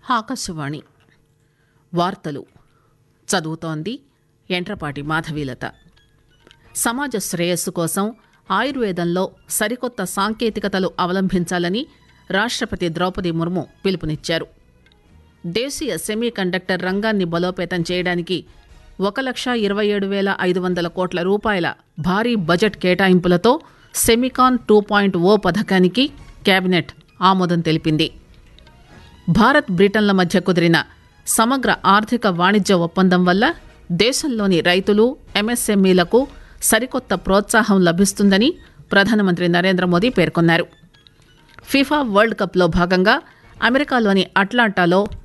ఆకాశవాణి వార్తలు చదువుతోంది ఎంట్రపాటి మాధవీలత సమాజ శ్రేయస్సు కోసం ఆయుర్వేదంలో సరికొత్త సాంకేతికతలు అవలంబించాలని రాష్టపతి ద్రౌపది ముర్ము పిలుపునిచ్చారు దేశీయ సెమీ కండక్టర్ రంగాన్ని బలోపేతం చేయడానికి ఒక లక్ష ఇరవై ఏడు వేల ఐదు వందల కోట్ల రూపాయల భారీ బడ్జెట్ కేటాయింపులతో సెమికాన్ టూ పాయింట్ ఓ పథకానికి కేబినెట్ ఆమోదం తెలిపింది భారత్ బ్రిటన్ల మధ్య కుదిరిన సమగ్ర ఆర్థిక వాణిజ్య ఒప్పందం వల్ల దేశంలోని రైతులు ఎంఎస్ఎంఈలకు సరికొత్త ప్రోత్సాహం లభిస్తుందని ప్రధానమంత్రి నరేంద్ర మోదీ పేర్కొన్నారు ఫిఫా వరల్డ్ కప్లో భాగంగా అమెరికాలోని అట్లాంటాలో